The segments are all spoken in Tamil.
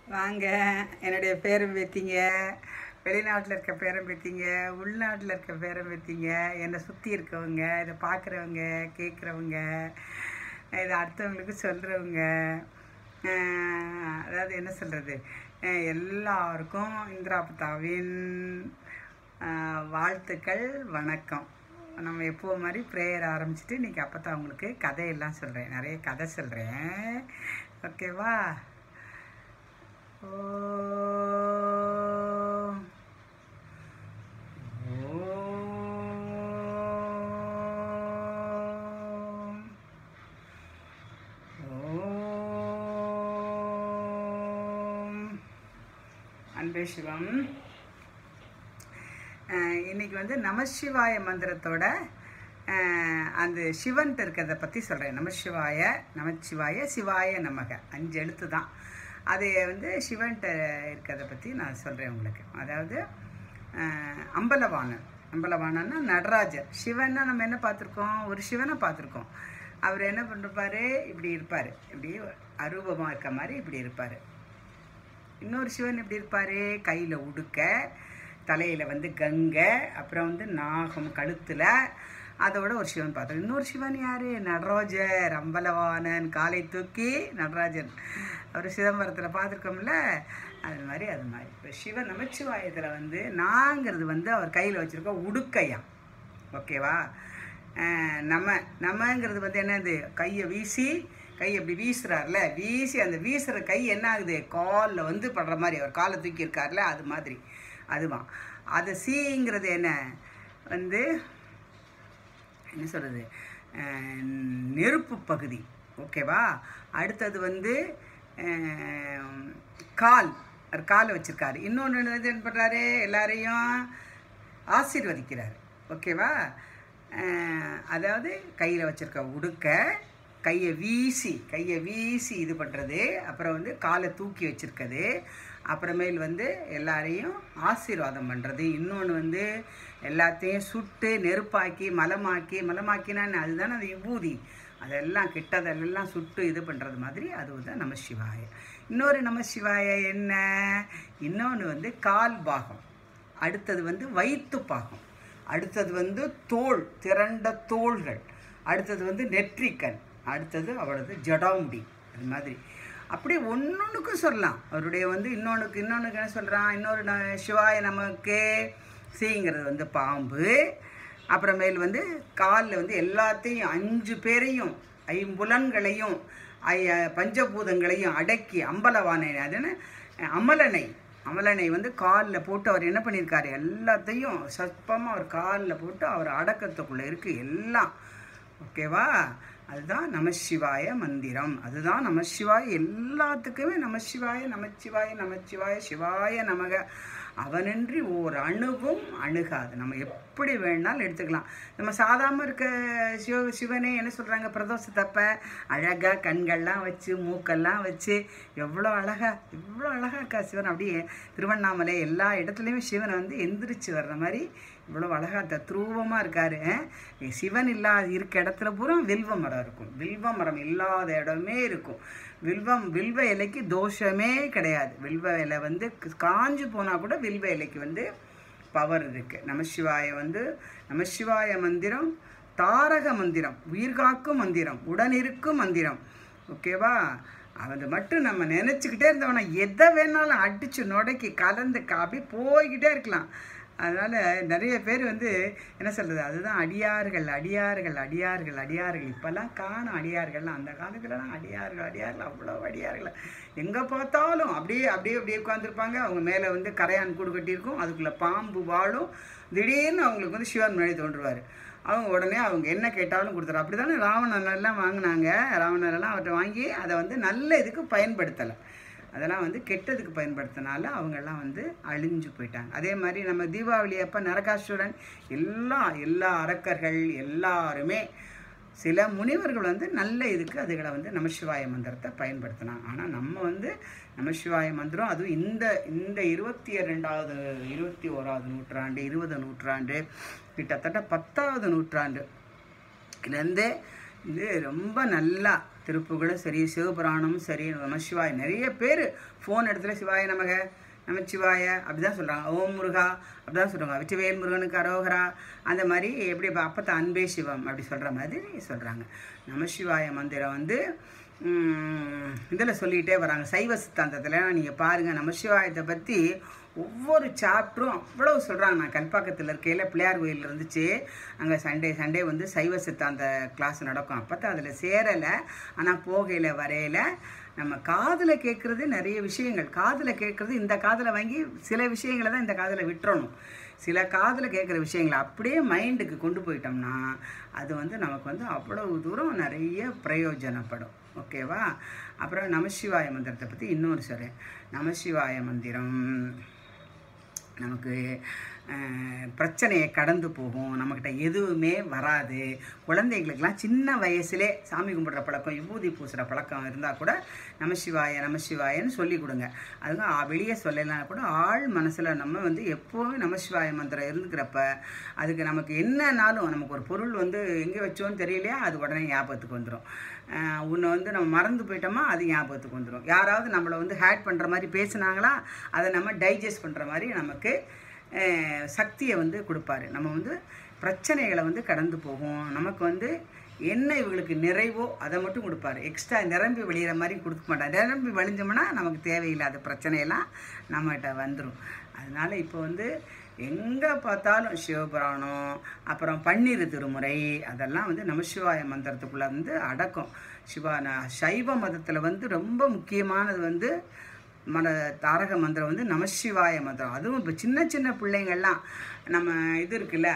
வாங்க என்னுடைய பேரன் பேத்திங்க வெளிநாட்டில் இருக்க பேரன் பேத்திங்க உள்நாட்டில் இருக்க பேரன் பேத்திங்க என்னை சுற்றி இருக்கவங்க இதை பார்க்குறவங்க கேட்குறவங்க இதை அடுத்தவங்களுக்கு சொல்கிறவங்க அதாவது என்ன சொல்கிறது எல்லாருக்கும் இந்திரா புத்தாவின் ஆஹ், வாழ்த்துக்கள் வணக்கம் நம்ம எப்போ மாதிரி ப்ரேயர் ஆரம்பிச்சுட்டு இன்றைக்கி அப்போ தான் உங்களுக்கு கதையெல்லாம் சொல்கிறேன் நிறைய கதை சொல்கிறேன் ஓகேவா ஓம். ஓம். ஓம். அன்பே சிவம் அஹ், இன்னைக்கு வந்து நமசிவாய மந்திரத்தோட அஹ், அந்த சிவன்ட்டு இருக்கிறத பற்றி சொல்கிறேன் நமசிவாய நமச்சிவாய சிவாய நமக அஞ்சு எழுத்து தான் அது வந்து சிவன்ட்ட இருக்கிறத பற்றி நான் சொல்கிறேன் உங்களுக்கு அதாவது அஹ், அம்பலவாணன் அம்பலவாணன்னா நடராஜர் சிவன்னா நம்ம என்ன பார்த்துருக்கோம் ஒரு சிவனை பார்த்துருக்கோம் அவர் என்ன பண்ணிருப்பாரு இப்படி இருப்பார் இப்படி அரூபமாக இருக்க மாதிரி இப்படி இருப்பார் இன்னொரு சிவன் எப்படி இருப்பார் கையில் உடுக்க தலையில் வந்து கங்கை அப்புறம் வந்து நாகம் கழுத்தில் அதோட ஒரு சிவன் பார்த்தோம் இன்னொரு சிவன் யார் நடராஜர் அம்பலவாணன் காலை தூக்கி நடராஜன் அவர் சிதம்பரத்தில் பார்த்துருக்கோம்ல அது மாதிரி அது மாதிரி இப்போ சிவன் நமச்சிவாயத்தில் வந்து நாங்கிறது வந்து அவர் கையில் வச்சுருக்க உடுக்கையாம் ஓகேவா அஹ் நம்ம நம்மங்கிறது வந்து என்னது கையை வீசி கை அப்படி வீசுறாருல வீசி அந்த வீசுகிற கை என்ன ஆகுது காலில் வந்து படுற மாதிரி அவர் காலை தூக்கி இருக்கார்ல அது மாதிரி அதுவான் அது சீங்கிறது என்ன வந்து என்ன சொல்கிறது நெருப்பு பகுதி ஓகேவா அடுத்தது வந்து அஹ், கால் அவர் காலை வச்சிருக்காரு இன்னொன்று என்ன பண்ணுறாரு எல்லாரையும் ஆசீர்வதிக்கிறார் ஓகேவா அஹ், அதாவது கையில் வச்சிருக்க உடுக்க கையை வீசி கையை வீசி இது பண்ணுறது அப்புறம் வந்து காலை தூக்கி வச்சிருக்கிறது அப்புறமேல் வந்து எல்லாரையும் ஆசீர்வாதம் பண்ணுறது இன்னொன்று வந்து எல்லாத்தையும் சுட்டு நெருப்பாக்கி மலமாக்கி மலமாக்கினா என்ன? அதுதானே அது விபூதி அதெல்லாம் கிட்டதெல்லாம் சுட்டு இது பண்ணுறது மாதிரி அதுதான் நம சிவாய இன்னொரு நம சிவாய என்ன இன்னொன்று வந்து கால் பாகம் அடுத்தது வந்து வயிற்று பாகம் அடுத்தது வந்து தோல் திரண்ட தோள்கள் அடுத்தது வந்து நெற்றிக்கண் அடுத்தது அவளது ஜடாமுடி அது மாதிரி அப்படி ஒன்னொன்றுக்கும் சொல்லலாம் அவருடைய வந்து இன்னொன்றுக்கு இன்னொன்றுக்கு என்ன சொல்கிறான் இன்னொரு ந- சிவாய நமக்கு சீங்கிறது வந்து பாம்பு அப்புறமேல் வந்து காலில் வந்து எல்லாத்தையும் அஞ்சு பேரையும் ஐம்புலன்களையும் ஐ- பஞ்சபூதங்களையும் அடக்கி அம்பலவானை அதுன்னு அமலனை அமலனை வந்து காலில் போட்டு அவர் என்ன பண்ணியிருக்காரு எல்லாத்தையும் சற்பமாக அவர் காலில் போட்டு அவர் அடக்கத்துக்குள்ளே இருக்குது எல்லாம் ஓகேவா அதுதான் நமசிவாய மந்திரம் அதுதான் நமசிவாய எல்லாத்துக்குமே நமசிவாய நமச்சிவாய நமச்சிவாய சிவாய நமக அவனின்றி ஓர் அணுவும் அணுகாது நம்ம எப்படி வேணாலும் எடுத்துக்கலாம் நம்ம சாதாம இருக்க சிவ சிவனே என்ன சொல்கிறாங்க பிரதோஷத்தப்ப அழகாக கண்கள்லாம் வச்சு மூக்கெல்லாம் வச்சு எவ்வளோ அழகா இவ்வளோ அழகா இருக்கா சிவன் அப்படியே திருவண்ணாமலை எல்லா இடத்துலையுமே சிவனை வந்து எந்திரிச்சு வர்ற மாதிரி இவ்வளோ அழகா தத்ரூபமாக இருக்காரு அஹ் சிவன் இல்லாத இருக்க இடத்துல பூரா வில்வ மரம் இருக்கும் வில்வ மரம் இல்லாத இடமே இருக்கும் வில்வம் வில்வ இலைக்கு தோஷமே கிடையாது வில்வ இலை வந்து காஞ்சு போனால் கூட வில்வ இலைக்கு வந்து பவர் இருக்கு நமசிவாய வந்து நமசிவாய மந்திரம் தாரக மந்திரம் உயிர்காக்கும் மந்திரம் உடனிருக்கும் மந்திரம் ஓகேவா அது மட்டும் நம்ம நினச்சிக்கிட்டே இருந்தவனா எதை வேணாலும் அடித்து நுடக்கி கலந்து காப்பி போய்கிட்டே இருக்கலாம் அதனால் நிறைய பேர் வந்து என்ன சொல்கிறது அதுதான் அடியார்கள் அடியார்கள் அடியார்கள் அடியார்கள் இப்போல்லாம் காணும் அடியார்கள்லாம் அந்த காலத்துலலாம் அடியார்கள் அடியார்கள் அவ்வளோ அடியார்கள் எங்கே பார்த்தாலும் அப்படியே அப்படியே அப்படியே உட்காந்துருப்பாங்க அவங்க மேலே வந்து கரையான் கூடு கட்டியிருக்கும் அதுக்குள்ளே பாம்பு வாழும் திடீர்னு அவங்களுக்கு வந்து சிவன் முன்னாடி தோன்றுவார் அவங்க உடனே அவங்க என்ன கேட்டாலும் கொடுத்துரு அப்படி தானே ராவணன் எல்லாம் வாங்கினாங்க ராவணரெல்லாம் அவர்கிட்ட வாங்கி அதை வந்து நல்ல இதுக்கு பயன்படுத்தலை அதெல்லாம் வந்து கெட்டதுக்கு பயன்படுத்தினால அவங்கெல்லாம் வந்து அழிஞ்சு போயிட்டாங்க அதே மாதிரி நம்ம தீபாவளி அப்போ நரகாசுரன் எல்லா எல்லா அரக்கர்கள் எல்லாருமே சில முனிவர்கள் வந்து நல்ல இதுக்கு அதுகளை வந்து நமசிவாய மந்திரத்தை பயன்படுத்தினாங்க ஆனால் நம்ம வந்து நமசிவாய மந்திரம் அதுவும் இந்த இந்த இருபத்தி ரெண்டாவது இருபத்தி ஓராவது நூற்றாண்டு இருபது நூற்றாண்டு கிட்டத்தட்ட பத்தாவது நூற்றாண்டு இதுலேருந்து இது ரொம்ப நல்லா திருப்புகளும் சரி சிவபுராணமும் சரி நமசிவாய நிறைய பேர் ஃபோன் இடத்துல சிவாய நமக நமச்சிவாய அப்படி தான் சொல்கிறாங்க ஓம் முருகா அப்படி தான் சொல்கிறாங்க வெற்றிவேல் முருகனுக்கு அரோகரா அந்த மாதிரி எப்படி இப்போ அப்பத்த அன்பே சிவம் அப்படி சொல்கிற மாதிரி சொல்கிறாங்க நமசிவாய மந்திரம் வந்து இதில் சொல்லிகிட்டே வராங்க சைவ சித்தாந்தத்தில் நீங்கள் பாருங்கள் நமசிவாயத்தை பற்றி ஒவ்வொரு சாப்டரும் அவ்வளோ சொல்கிறாங்க நான் கல்பாக்கத்தில் இருக்கையில் பிள்ளையார் கோயில் இருந்துச்சு அங்கே சண்டே சண்டே வந்து சைவ சித்தாந்த கிளாஸ் நடக்கும் அப்போ தான் அதில் சேரலை ஆனால் போகையில் வரையில் நம்ம காதில் கேட்குறது நிறைய விஷயங்கள் காதில் கேட்குறது இந்த காதில் வாங்கி சில விஷயங்களை தான் இந்த காதில் விட்டுறணும் சில காதில் கேட்குற விஷயங்களை அப்படியே மைண்டுக்கு கொண்டு போயிட்டோம்னா அது வந்து நமக்கு வந்து அவ்வளவு தூரம் நிறைய பிரயோஜனப்படும் ஓகேவா அப்புறம் நமசிவாய மந்திரத்தை பற்றி இன்னொரு சொல்கிறேன் நமசிவாய மந்திரம் நமக்கு பிரச்சனையை கடந்து போகும் நம்மக்கிட்ட எதுவுமே வராது குழந்தைகளுக்கெல்லாம் சின்ன வயசுலே சாமி கும்பிட்ற பழக்கம் விபூதி பூசுகிற பழக்கம் இருந்தால் கூட நமசிவாய நமசிவாயன்னு சொல்லி கொடுங்க அதுங்க வெளியே சொல்லலாம் கூட ஆள் மனசில் நம்ம வந்து எப்போவுமே நமசிவாய மந்திரம் இருந்துக்கிறப்ப அதுக்கு நமக்கு என்னன்னாலும் நமக்கு ஒரு பொருள் வந்து எங்கே வச்சோன்னு தெரியலையா அது உடனே ஞாபகத்துக்கு வந்துடும் உன்னை வந்து நம்ம மறந்து போயிட்டோமா அது ஞாபகத்துக்கு வந்துடும் யாராவது நம்மளை வந்து ஹேட் பண்ணுற மாதிரி பேசுனாங்களா அதை நம்ம டைஜஸ்ட் பண்ணுற மாதிரி நமக்கு சக்தியை வந்து கொடுப்பாரு நம்ம வந்து பிரச்சனைகளை வந்து கடந்து போகும் நமக்கு வந்து என்ன இவங்களுக்கு நிறைவோ அதை மட்டும் கொடுப்பாரு எக்ஸ்ட்ரா நிரம்பி வெளியிற மாதிரி கொடுக்க மாட்டார் நிரம்பி வழிஞ்சோம்னா நமக்கு தேவையில்லாத பிரச்சனையெல்லாம் நம்மகிட்ட வந்துடும் அதனால் இப்போ வந்து எங்கே பார்த்தாலும் சிவபுராணம் அப்புறம் பன்னீர் திருமுறை அதெல்லாம் வந்து நமசிவாய மந்திரத்துக்குள்ளே வந்து அடக்கம் சிவா சைவ மதத்தில் வந்து ரொம்ப முக்கியமானது வந்து மன தாரக மந்திரம் வந்து நமசிவாய மந்திரம் அதுவும் இப்போ சின்ன சின்ன பிள்ளைங்கள்லாம் நம்ம இது இருக்குல்ல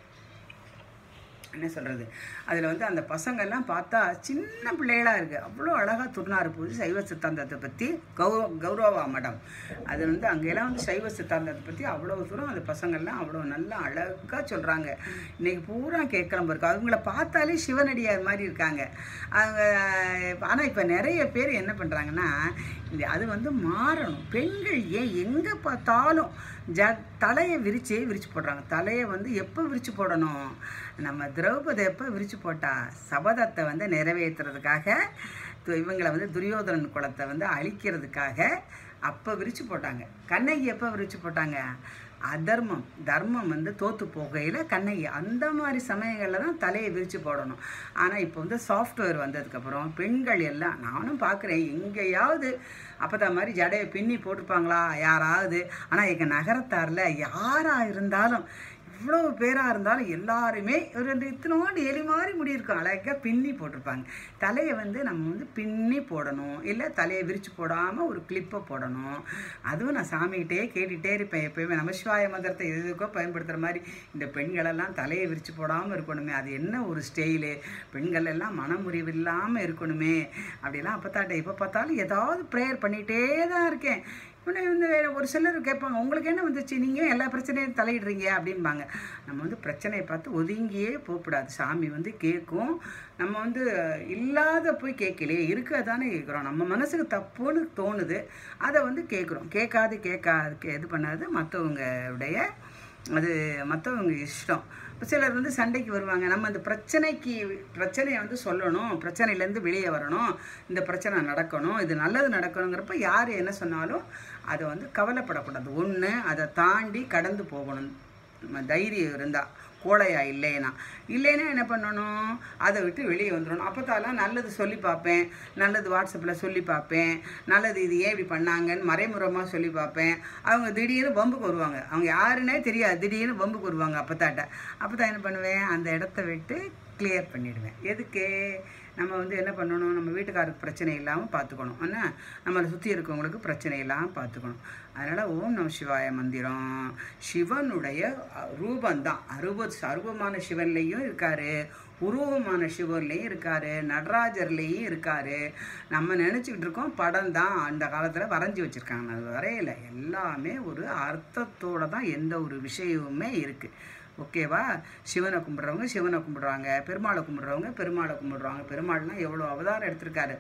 என்ன சொல்கிறது அதில் வந்து அந்த பசங்கள்லாம் பார்த்தா சின்ன பிள்ளைகளாக இருக்குது அவ்வளோ அழகாக துர்நாறு பூஜை சைவ சித்தாந்தத்தை பற்றி கௌரவ கௌரவா மடம் அது வந்து அங்கெல்லாம் வந்து சைவ சித்தாந்தத்தை பற்றி அவ்வளோ தூரம் அந்த பசங்கள்லாம் அவ்வளோ நல்லா அழகாக சொல்கிறாங்க இன்றைக்கி பூரா கேட்கலாம் இருக்கு அவங்கள பார்த்தாலே சிவனடியார் மாதிரி இருக்காங்க அவங்க ஆனால் இப்போ நிறைய பேர் என்ன பண்ணுறாங்கன்னா இந்த அது வந்து மாறணும் பெண்கள் ஏன் எங்கே பார்த்தாலும் ஜ தலையை விரிச்சே விரிச்சு போடுறாங்க தலையை வந்து எப்போ விரிச்சு போடணும் நம்ம திரௌபதி எப்போ விரிச்சு போட்டா சபதத்தை வந்து நிறைவேற்றுறதுக்காக இவங்களை வந்து துரியோதனன் குலத்தை வந்து அழிக்கிறதுக்காக அப்போ விரிச்சு போட்டாங்க கண்ணகி எப்போ விரிச்சு போட்டாங்க அதர்மம் தர்மம் வந்து தோற்று போகையில் கண்ணகி அந்த மாதிரி சமயங்களில் தான் தலையை விரித்து போடணும் ஆனால் இப்போ வந்து சாஃப்ட்வேர் வந்ததுக்கப்புறம் பெண்கள் எல்லாம் நானும் பார்க்குறேன் எங்கேயாவது அப்போ தான் மாதிரி ஜடையை பின்னி போட்டிருப்பாங்களா யாராவது ஆனால் எங்கள் நகரத்தாரில் யாராக இருந்தாலும் எவ்வளோ பேராக இருந்தாலும் எல்லாருமே ஒரு ரெண்டு இத்தனோண்டு எலி மாதிரி முடி இருக்கும் அழகாக பின்னி போட்டிருப்பாங்க தலையை வந்து நம்ம வந்து பின்னி போடணும் இல்லை தலையை விரித்து போடாமல் ஒரு கிளிப்பை போடணும் அதுவும் நான் சாமிகிட்டே கேட்டுகிட்டே இருப்பேன் எப்பயுமே நமசிவாய மந்திரத்தை எதுக்கோ பயன்படுத்துகிற மாதிரி இந்த பெண்களெல்லாம் தலையை விரித்து போடாமல் இருக்கணுமே அது என்ன ஒரு ஸ்டைலு பெண்கள் எல்லாம் மனமுறிவு இல்லாமல் இருக்கணுமே அப்படிலாம் அப்பத்தாட்ட எப்போ பார்த்தாலும் ஏதாவது ப்ரேயர் பண்ணிகிட்டே தான் இருக்கேன் உடனே வந்து ஒரு சிலர் கேட்பாங்க உங்களுக்கு என்ன வந்துச்சு நீங்கள் எல்லா பிரச்சனையும் தலையிடுறீங்க அப்படிம்பாங்க நம்ம வந்து பிரச்சனையை பார்த்து ஒதுங்கியே போகக்கூடாது சாமி வந்து கேட்கும் நம்ம வந்து இல்லாத போய் கேட்கலையே இருக்க தானே கேட்குறோம் நம்ம மனசுக்கு தப்புன்னு தோணுது அதை வந்து கேட்குறோம் கேட்காது கேட்காது இது பண்ணாது மற்றவங்களுடைய அது மற்றவங்க இஷ்டம் இப்போ சிலர் வந்து சண்டைக்கு வருவாங்க நம்ம இந்த பிரச்சனைக்கு பிரச்சனையை வந்து சொல்லணும் பிரச்சனையிலேருந்து வெளியே வரணும் இந்த பிரச்சனை நடக்கணும் இது நல்லது நடக்கணுங்கிறப்ப யார் என்ன சொன்னாலும் அதை வந்து கவலைப்படக்கூடாது ஒன்று அதை தாண்டி கடந்து போகணும் நம்ம தைரியம் இருந்தால் கோழையா இல்லைன்னா இல்லைன்னா என்ன பண்ணணும் அதை விட்டு வெளியே வந்துடணும் அப்போத்தாலாம் நல்லது சொல்லி பார்ப்பேன் நல்லது வாட்ஸ்அப்பில் சொல்லி பார்ப்பேன் நல்லது இது ஏன் இப்படி பண்ணாங்கன்னு மறைமுகமாக சொல்லி பார்ப்பேன் அவங்க திடீர்னு பம்புக்கு வருவாங்க அவங்க யாருன்னே தெரியாது திடீர்னு பம்புக்கு வருவாங்க அப்பத்தாட்ட அப்போ தான் என்ன பண்ணுவேன் அந்த இடத்த விட்டு கிளியர் பண்ணிவிடுவேன் எதுக்கு நம்ம வந்து என்ன பண்ணணும் நம்ம வீட்டுக்காருக்கு பிரச்சனை இல்லாமல் பார்த்துக்கணும் என்ன நம்மளை சுற்றி இருக்கவங்களுக்கு பிரச்சனை இல்லாமல் பார்த்துக்கணும் அதனால் ஓம் நம சிவாய மந்திரம் சிவனுடைய ரூபந்தான் அருவ அருவமான சிவன்லேயும் இருக்கார் உருவமான சிவன்லேயும் இருக்கார் நடராஜர்லேயும் இருக்கார் நம்ம நினச்சிக்கிட்டு இருக்கோம் படம் தான் அந்த காலத்தில் வரைஞ்சி வச்சுருக்காங்க அது வரையில எல்லாமே ஒரு அர்த்தத்தோடு தான் எந்த ஒரு விஷயமுமே இருக்குது ஓகேவா சிவனை கும்பிட்றவங்க சிவனை கும்பிடுறாங்க பெருமாளை கும்பிட்றவங்க பெருமாளை கும்பிடுறாங்க பெருமாள்லாம் எவ்வளோ அவதாரம் எடுத்திருக்காரு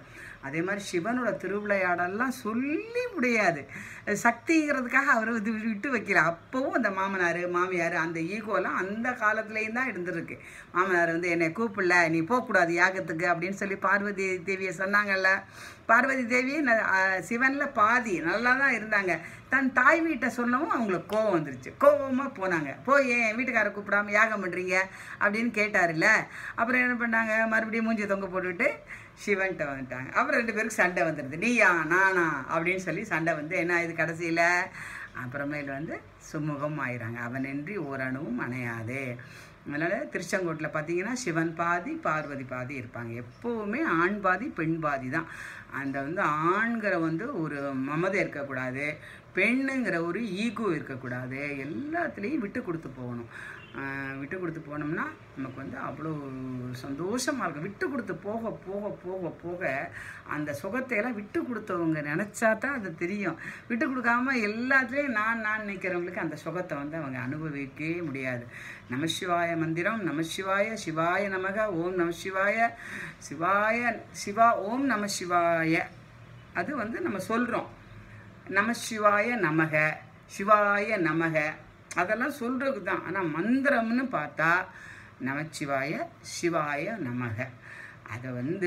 அதே மாதிரி சிவனோட திருவிளையாடெல்லாம் சொல்லி முடியாது அது சக்திங்கிறதுக்காக அவர் இது விட்டு வைக்கல அப்போவும் அந்த மாமனார் மாமியார் அந்த ஈகோலாம் அந்த காலத்துலேயும் தான் இருந்திருக்கு மாமனார் வந்து என்னை கூப்பிடல நீ போகக்கூடாது யாகத்துக்கு அப்படின்னு சொல்லி பார்வதி தேவியை சொன்னாங்கல்ல பார்வதி தேவி ந- அஹ் சிவனில் பாதி நல்லா தான் இருந்தாங்க தன் தாய் வீட்டை சொன்னவும் அவங்களுக்கு கோவம் வந்துருச்சு கோவமாக போனாங்க போய் ஏன் என் வீட்டுக்காரை கூப்பிடாம யாகம் பண்ணுறீங்க அப்படின்னு கேட்டார்ல அப்புறம் என்ன பண்ணாங்க மறுபடியும் மூஞ்சி தொங்க போட்டுட்டு சிவன்கிட்ட வந்துட்டாங்க அப்புறம் ரெண்டு பேருக்கு சண்டை வந்துடுது நீயா நானா அப்படின்னு சொல்லி சண்டை வந்து என்ன இது கடைசியில் அப்புறமேல் வந்து சுமூகம் ஆயிறாங்க அவனின்றி ஓரணுவும் அணையாது அதனால் திருச்செங்கோட்டில் பார்த்தீங்கன்னா சிவன் பாதி பார்வதி பாதி இருப்பாங்க எப்போவுமே ஆண் பாதி பெண் பாதி தான் அந்த வந்து ஆண்கிற வந்து ஒரு மமதை இருக்கக்கூடாது பெண்ணுங்கிற ஒரு ஈகோ இருக்கக்கூடாது எல்லாத்துலேயும் விட்டு கொடுத்து போகணும் ஆஹ் விட்டு கொடுத்து போனோம்னா நமக்கு வந்து அவ்வளோ சந்தோஷமாக இருக்கும் விட்டு கொடுத்து போக போக போக போக அந்த சுகத்தை எல்லாம் விட்டு கொடுத்தவங்க நினச்சா தான் அது தெரியும் விட்டு கொடுக்காம எல்லாத்துலேயும் நான் நான் நிற்கிறவங்களுக்கு அந்த சுகத்தை வந்து அவங்க அனுபவிக்கவே முடியாது நமசிவாய மந்திரம் நமசிவாய சிவாய நமக ஓம் நமசிவாய சிவாய சிவா ஓம் நம சிவாய அது வந்து நம்ம சொல்கிறோம் நமசிவாய நமக சிவாய நமக அதெல்லாம் சொல்கிறது தான் ஆனால் மந்திரம்னு பார்த்தா நமச்சிவாய சிவாய நமக அதை வந்து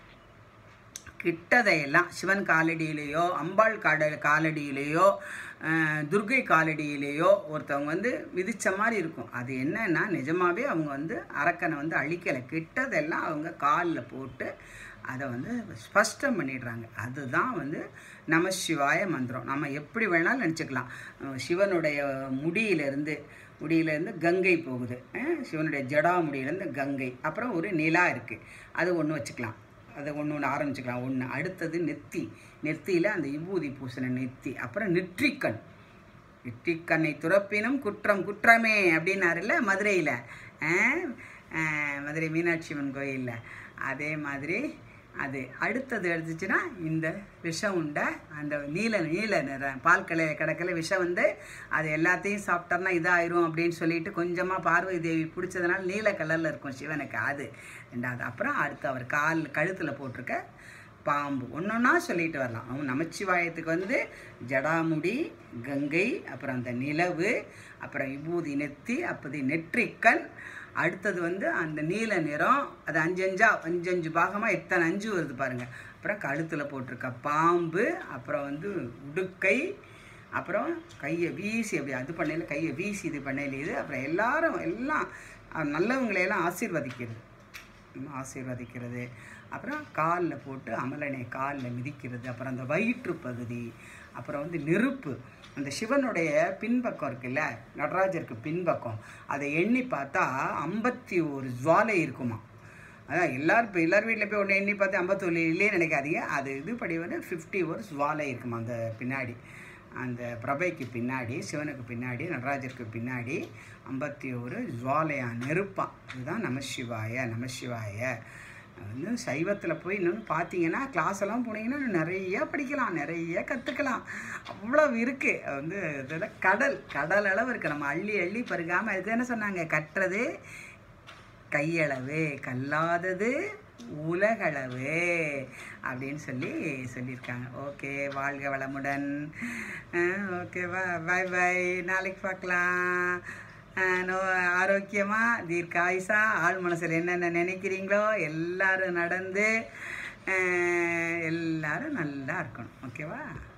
கிட்டதையெல்லாம் சிவன் காலடியிலேயோ அம்பாள் காட காலடியிலேயோ அஹ், துர்க்கை காலடியிலேயோ ஒருத்தவங்க வந்து விதிச்ச மாதிரி இருக்கும் அது என்னன்னா நிஜமாவே அவங்க வந்து அரக்கனை வந்து அழிக்கலை கிட்டதெல்லாம் அவங்க காலில் போட்டு அதை வந்து ஸ்பஷ்டம் பண்ணிடுறாங்க அதுதான் வந்து நம சிவாய மந்திரம் நம்ம எப்படி வேணாலும் நினச்சிக்கலாம் அஹ், சிவனுடைய முடியிலிருந்து முடியிலேருந்து கங்கை போகுது அஹ், சிவனுடைய ஜடா முடியிலேருந்து கங்கை அப்புறம் ஒரு நிலா இருக்குது அது ஒன்று வச்சுக்கலாம் அதை ஒன்று ஒன்று ஆரம்பிச்சுக்கலாம் ஒன்று அடுத்தது நெத்தி நெத்தியில் அந்த விபூதி பூசின நெத்தி அப்புறம் நெற்றிக்கண் நெற்றிக்கண்ணை துறப்பினும் குற்றம் குற்றமே அப்படின்னாருல்ல மதுரையில் மதுரை மீனாட்சி அம்மன் கோயிலில் அதே மாதிரி அது அடுத்தது எடுத்துச்சுன்னா இந்த விஷம் உண்ட அந்த நீல நீல நிற பால் கலையில் கிடக்கல விஷம் வந்து அது எல்லாத்தையும் சாப்பிட்டோம்னா இதாயிரும் அப்படின்னு சொல்லிட்டு கொஞ்சமாக பார்வதி தேவி பிடிச்சதுனால நீல கலரில் இருக்கும் சிவனுக்கு அது ரெண்டாவது அப்புறம் அடுத்து அவர் கால் கழுத்தில் போட்டிருக்க பாம்பு ஒன்றொன்னா சொல்லிட்டு வரலாம் அவன் நமச்சிவாயத்துக்கு வந்து ஜடாமுடி கங்கை அப்புறம் அந்த நிலவு அப்புறம் விபூதி நெத்தி அப்படி நெற்றிக்கண் அடுத்தது வந்து அந்த நீல நிறம் அது அஞ்சஞ்சா அஞ்சஞ்சு பாகமாக எத்தனை அஞ்சு வருது பாருங்க அப்புறம் கழுத்தில் போட்டிருக்க பாம்பு அப்புறம் வந்து உடுக்கை அப்புறம் கையை வீசி அப்படி அது பண்ணையில் கையை வீசி இது பண்ணையில் இது அப்புறம் எல்லாரும் எல்லாம் அஹ், நல்லவங்களையெல்லாம் ஆசீர்வதிக்கிறது ம், ஆசீர்வதிக்கிறது அப்புறம் காலில் போட்டு அமலனை காலில் மிதிக்கிறது அப்புறம் அந்த வயிற்று பகுதி அப்புறம் வந்து நெருப்பு அந்த சிவனுடைய பின்பக்கம் இருக்குல்ல நடராஜருக்கு பின்பக்கம் அதை எண்ணி பார்த்தா ஐம்பத்தி ஒரு ஜுவாலை இருக்குமா அதான் எல்லாரும் இப்போ எல்லார் வீட்டில் போய் ஒன்று எண்ணி பார்த்து ஐம்பத்தொன்று இல்லையே நினைக்காதீங்க அது இதுபடி வந்து ஃபிஃப்டி ஒரு ஜுவாலை இருக்குமா அந்த பின்னாடி அந்த பிரபைக்கு பின்னாடி சிவனுக்கு பின்னாடி நடராஜருக்கு பின்னாடி ஐம்பத்தி ஒரு ஜுவாலையா நெருப்பான் இதுதான் நமசிவாய நமசிவாய வந்து சைவத்தில் போய் இன்னொன்று பார்த்தீங்கன்னா கிளாஸ் எல்லாம் போனீங்கன்னா இன்னும் நிறைய படிக்கலாம் நிறைய கற்றுக்கலாம் அவ்வளோ இருக்குது வந்து இதெல்லாம் கடல் கடல் அளவு இருக்குது நம்ம அள்ளி அள்ளி பருகாமல் இது என்ன சொன்னாங்க கட்டுறது கையளவு கல்லாதது உலகளவு அப்படின்னு சொல்லி சொல்லியிருக்காங்க ஓகே வாழ்க வளமுடன் ஓகே பாய் பாய் நாளைக்கு பார்க்கலாம் அஹ் நோ ஆரோக்கியமாக தீர்க்காயுசா ஆள் மனசில் என்னென்ன நினைக்கிறீங்களோ எல்லாரும் நடந்து அஹ் எல்லாரும் நல்லா இருக்கணும் ஓகேவா